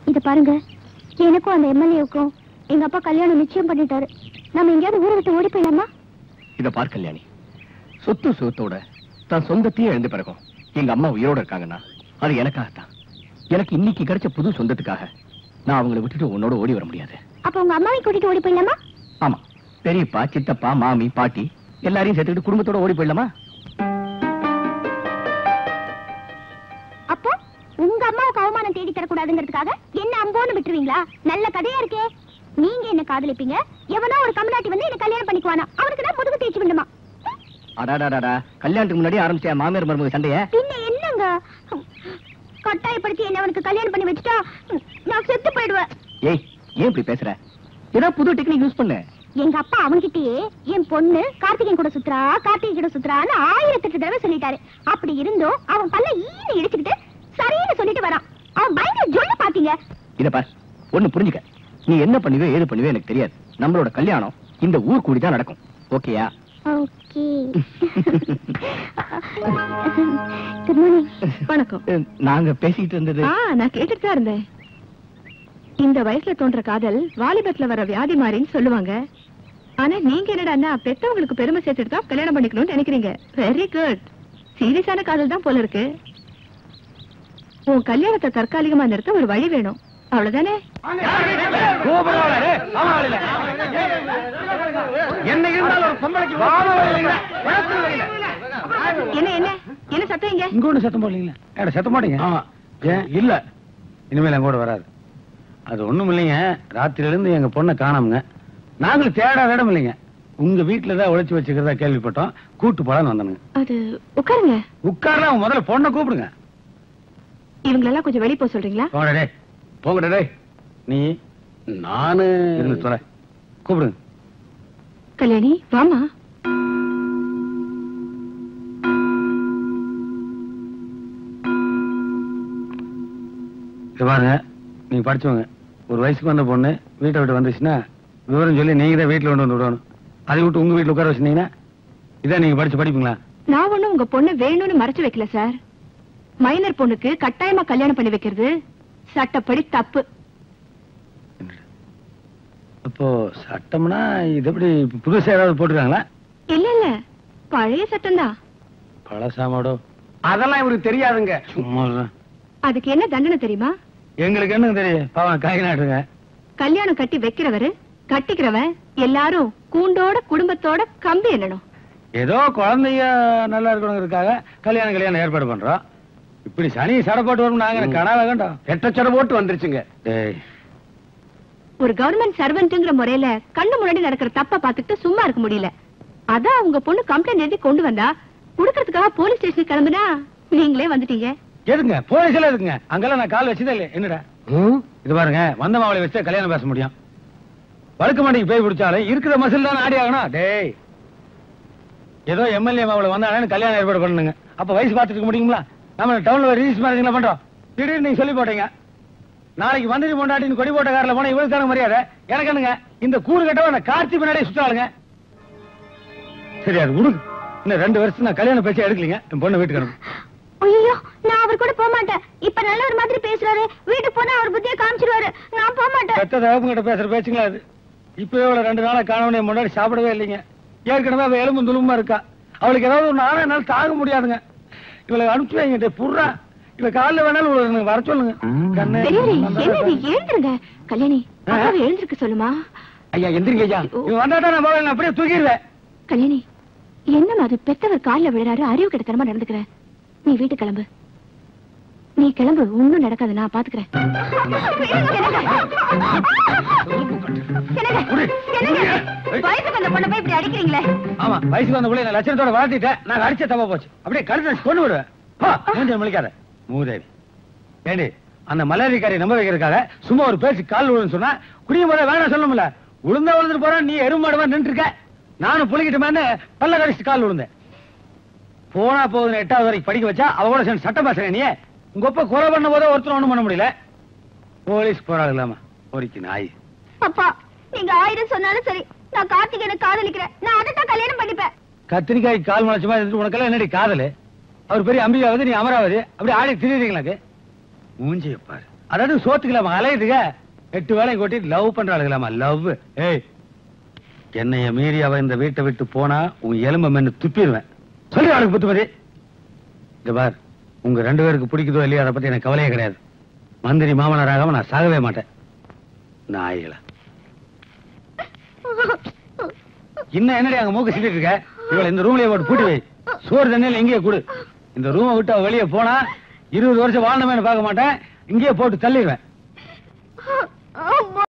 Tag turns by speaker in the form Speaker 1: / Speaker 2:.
Speaker 1: இத பாருங்க எனக்கும் அந்த எம்எல்ஏவுக்கும் எங்க அப்பா கல்யாணம் நிச்சயம் பண்ணிட்டாரு நம்ம எங்கேயாவது ஊரை விட்டு ஓடி போயிடலாமா
Speaker 2: இத பார் கல்யாணி சொத்து சுகத்தோட தான் சொந்தத்தையே எழுந்து பிறகும் எங்க அம்மா உயிரோட இருக்காங்கன்னா அது எனக்காகத்தான் எனக்கு இன்னைக்கு கிடைச்ச புது சொந்தத்துக்காக நான் அவங்களை விட்டுட்டு உன்னோட ஓடி வர முடியாது
Speaker 1: அப்ப உங்க அம்மாவை கூட்டிட்டு ஓடி போயிடலாமா
Speaker 2: ஆமா பெரியப்பா சித்தப்பா மாமி பாட்டி எல்லாரையும் சேர்த்துக்கிட்டு குடும்பத்தோட ஓடி போயிடலாமா
Speaker 1: அப்போ உங்க அம்மாவுக்கு அவமானம் தேடி தரக்கூடாதுங்கிறதுக்காக என்ன அம்போன்னு விட்டுருவீங்களா நல்ல கதையா இருக்கே நீங்க என்ன காதலிப்பீங்க எவனோ ஒரு கமலாட்டி வந்து என்ன கல்யாணம் பண்ணிக்குவானா அவனுக்கு தான் முதுகு தேய்ச்சி விடுமா
Speaker 2: அடாடாடாடா கல்யாணத்துக்கு முன்னாடி ஆரம்பிச்ச மாமியார் மருமக சண்டைய
Speaker 1: பின்ன என்னங்க கட்டாயப்படுத்தி என்ன அவனுக்கு கல்யாணம் பண்ணி வச்சுட்டா நான் செத்து போயிடுவேன்
Speaker 2: ஏய் ஏன் இப்படி பேசுற ஏதாவது புது டெக்னிக் யூஸ் பண்ணு
Speaker 1: எங்க அப்பா அவன்கிட்டயே என் பொண்ணு கார்த்திகேயன் கூட சுத்துறா கார்த்திகை கூட சுத்துறான்னு ஆயிரத்தெட்டு தடவை சொல்லிட்டாரு அப்படி இருந்தும் அவன் பல்ல ஈனு இடிச்சுக்கிட்டு சரின்னு சொல்லிட்டு வரான் அவன் பயங்கர ஜொல்ல பாத்தீங்க
Speaker 2: இத பார் ஒண்ணு புரிஞ்சுக்க நீ என்ன பண்ணுவே ஏது பண்ணுவே எனக்கு தெரியாது நம்மளோட கல்யாணம் இந்த ஊர் கூடி தான் நடக்கும் ஓகேயா
Speaker 1: ஓகே குட் மார்னிங்
Speaker 3: வணக்கம்
Speaker 2: நாங்க பேசிட்டு இருந்தது
Speaker 3: ஆ நான் கேட்டுட்டு தான் இருந்தேன் இந்த வயசுல தோன்ற காதல் வாலிபத்துல வர வியாதி மாதிரின்னு சொல்லுவாங்க ஆனா நீங்க என்னடான்னா பெத்தவங்களுக்கு பெருமை சேர்த்துட்டு தான் கல்யாணம் பண்ணிக்கணும்னு நினைக்கிறீங்க வெரி குட் சீரியஸான காதல் தான் போல இருக்கு உன் கல்யாணத்தை தற்காலிகமா நிறுத்த ஒரு வழி வேணும் அவ்வளவுதானே
Speaker 4: என்ன இருந்தாலும் ஒரு பொம்பளைக்கு
Speaker 3: என்ன என்ன என்ன சத்தம் இங்க
Speaker 4: இங்க ஒண்ணு சத்தம் போடலீங்களா ஏடா சத்தம் போட்டீங்க ஆமா ஏன் இல்ல இனிமேல் எங்க கூட வராது அது ஒண்ணும் இல்லைங்க ராத்திரில இருந்து எங்க பொண்ணை காணோமுங்க நாங்களும் தேடாத இடம் இல்லைங்க உங்க வீட்டுல தான் உழைச்சு வச்சுக்கிறதா கேள்விப்பட்டோம் கூட்டு போலான்னு வந்தானுங்க
Speaker 3: அது உட்காருங்க
Speaker 4: உட்காரலாம் முதல்ல பொண்ணை கூப்பிடுங்க
Speaker 3: இவங்களெல்லாம் கொஞ்சம் வெளிய போக சொல்றீங்களா
Speaker 4: போங்கடா டேய் போங்கடா டேய் நீ நானு இருந்து சொல்ல கூப்பிடுங்க
Speaker 3: கல்யாணி வாமா
Speaker 4: இது பாருங்க நீங்க படிச்சவங்க ஒரு வயசுக்கு வந்த பொண்ணு வீட்டை விட்டு வந்துச்சுன்னா விவரம் சொல்லி நீங்க தான் வீட்டுல கொண்டு வந்து விடணும் அதை விட்டு உங்க வீட்டுல உட்கார வச்சிருந்தீங்கன்னா இதான் நீங்க படிச்சு படிப்பீங்களா
Speaker 3: நான் ஒண்ணும் உங்க பொண்ணு வேணும்னு மறைச்சு வைக்கல சார் மைனர் பொண்ணுக்கு கட்டாயமா கல்யாணம் பண்ணி வைக்கிறது சட்டப்படி தப்பு
Speaker 4: அப்போ சட்டம்னா இது எப்படி புதுசா ஏதாவது போட்டுருக்காங்களா
Speaker 3: இல்ல இல்ல பழைய சட்டம் தான்
Speaker 4: பழசாமாடோ அதெல்லாம் இவருக்கு தெரியாதுங்க சும்மா
Speaker 3: அதுக்கு என்ன தண்டனை தெரியுமா
Speaker 4: எங்களுக்கு என்ன தெரியும் பாவம் காய் நாட்டுங்க
Speaker 3: கல்யாணம் கட்டி வைக்கிறவரு கட்டிக்கிறவன் எல்லாரும் கூண்டோட குடும்பத்தோட கம்பி எண்ணணும்
Speaker 4: ஏதோ குழந்தைய நல்லா இருக்கணுங்கிறதுக்காக கல்யாணம் கல்யாணம் ஏற்பாடு பண்றோம் இப்படி சனி சடை போட்டு வரும் நாங்க எனக்கு கனவா வேண்டாம் எட்ட சடை போட்டு வந்துருச்சுங்க டேய்
Speaker 3: ஒரு கவர்மெண்ட் சர்வெண்ட்ங்கிற முறையில கண்ணு முன்னாடி நடக்கிற தப்ப பாத்துக்கிட்டு சும்மா இருக்க முடியல அதான் உங்க பொண்ணு கம்ப்ளைண்ட் எழுதி கொண்டு வந்தா குடுக்கறதுக்காக போலீஸ் ஸ்டேஷனுக்கு கிளம்புனா நீங்களே வந்துட்டீங்க
Speaker 4: எதுங்க போலீஸ்ல எதுங்க அங்கெல்லாம் நான் கால் வச்சதே இல்லையே என்னடா இது பாருங்க வந்த மாவளை வச்சு கல்யாணம் பேச முடியும் வழுக்க மாட்டிக்கு போய் பிடிச்சாலும் இருக்கிற மசில் தான் ஆடி ஆகணும் டேய் ஏதோ எம்எல்ஏ மாவளை வந்தாலும் கல்யாணம் ஏற்பாடு பண்ணுங்க அப்ப வயசு பார்த்துட்டு இருக்க முடியுங்களா நம்ம டவுன்ல ரிலீஸ் மேரேஜ்ல பண்றோம் திடீர்னு நீங்க சொல்லி போட்டீங்க நாளைக்கு மந்திரி பொண்டாட்டின்னு கொடி போட்ட காரில் போனா இவருக்கு தானே மரியாதை எனக்கு என்னங்க இந்த கூறு கட்டவன் அந்த கார்த்தி பின்னாடியே சுத்தாளுங்க சரி அது விடுங்க இன்னும் ரெண்டு வருஷம் நான் கல்யாணம் பேச்சு எடுக்கலீங்க என் பொண்ணு வீட்டுக்கு அனுப்பு
Speaker 1: ஐயோ நான் அவர் கூட போக மாட்டேன் இப்ப நல்ல ஒரு மாதிரி பேசுறாரு வீட்டுக்கு போனா அவர் புத்திய காமிச்சிருவாரு நான் போக மாட்டேன்
Speaker 4: பெத்த தகப்பங்கிட்ட பேசுற பேச்சுங்களா அது இப்பவே அவளை ரெண்டு நாளா காணவனே முன்னாடி சாப்பிடவே இல்லைங்க ஏற்கனவே அவ எலும்பு துலும்பா இருக்கா அவளுக்கு ஏதாவது ஒரு நாளே என்னால தாங்க முடியாதுங்க இவளை அனுப்பிச்சு வைங்க டேய், புர்ரா இவ காலைல வேணாலும் இவளை எனக்கு வர சொல்லுங்க கண்ணு,
Speaker 3: பெரியவரே
Speaker 4: வந்தா
Speaker 3: என்ன இது
Speaker 4: தான்.
Speaker 3: எழுந்துருங்க கல்யாணி அப்பாவை எழுந்திருக்க சொல்லுமா
Speaker 4: ஐயா எந்திரிங்க ஐயா இவன் வந்தாட்டா நான் போவேன், நான் அப்படியே தூக்கிடுவேன்
Speaker 3: கல்யாணி என்னம்மா அது பெத்தவர் கால்ல விழுறாரு அறிவு கிட்டத்தனமா நடந்துக்கிற நீ வீட்டு கிளம்பு நீ கிளம்பு ஒண்ணும் நடக்காது நான் பாத்துக்கிறேன்
Speaker 1: வயசுக்கு வந்த பொண்ணை போய் இப்படி அடிக்கிறீங்களே
Speaker 4: ஆமா வயசுக்கு வந்த பிள்ளை நான் லட்சணத்தோட வளர்த்திட்டேன் நான் அடிச்ச தப்பா போச்சு அப்படியே கழுத்து வச்சு கொண்டு விடுவேன் போ, மூஞ்சிய முழிக்காத மூதேவி ஏண்டி அந்த மலேரிக்காரி நம்ப வைக்கிறதுக்காக சும்மா ஒரு பேச்சு கால் விழுன்னு சொன்னா குடியும் போத வேணாம் சொல்லணும்ல உளுந்தா விழுந்துட்டு போறேன் நீ எருமாடுவா நின்று இருக்க நானும் புளிக்கிட்டுமேன்னு பல்ல கடிச்சிட்டு கால் விழுந்தேன் போனா போகுதுன்னு எட்டாவது வரைக்கும் படிக்க வச்சா அவ கூட சேர்ந்து சட்டம் பேசுறேன் நீ உங்க ஒப்ப கொலை பண்ண போதே ஒருத்தர் ஒண்ணும் பண்ண முடியல போலீஸ் போராடு இல்லாம ஒரிக்கு நாய்
Speaker 1: அப்பா நீங்க ஆயிரம் சொன்னாலும் சரி நான் கார்த்திகேயனை காதலிக்கிறேன் நான் அதை தான் கல்யாணம் பண்ணிப்பேன்
Speaker 4: கத்திரிக்காய் கால் முளைச்ச மாதிரி இருந்துட்டு உனக்கெல்லாம் என்னடி காதலு அவர் பெரிய அம்பிகாவது நீ அமராவதி அப்படி ஆடி திரியுறீங்களாக்கு மூஞ்சிய பாரு அதாவது சோத்துக்கலாமா அலையுதுங்க எட்டு வேலையும் கொட்டிட்டு லவ் பண்றாளுங்களாமா லவ் ஏய் என்னைய மீறி அவ இந்த வீட்டை விட்டு போனா உன் எலும்ப மென்னு துப்பிடுவேன் சொல்லி அவளுக்கு புத்துமதி இந்த பார் உங்க ரெண்டு பேருக்கு பிடிக்குதோ இல்லையோ அதை பத்தி எனக்கு கவலையே கிடையாது மந்திரி மாமனாராகாம நான் சாகவே மாட்டேன் நாய்களா இன்னும் என்னடி அங்க மூக்க சிக்கிட்டு இருக்க இவளை இந்த ரூம்லயே போட்டு பூட்டி வை சோறு தண்ணியில இங்கேயே கொடு இந்த ரூமை விட்டு அவ வெளியே போனா இருபது வருஷம் வாழணுமே பார்க்க மாட்டேன் இங்கேயே போட்டு தள்ளிடுவேன்
Speaker 1: அம்மா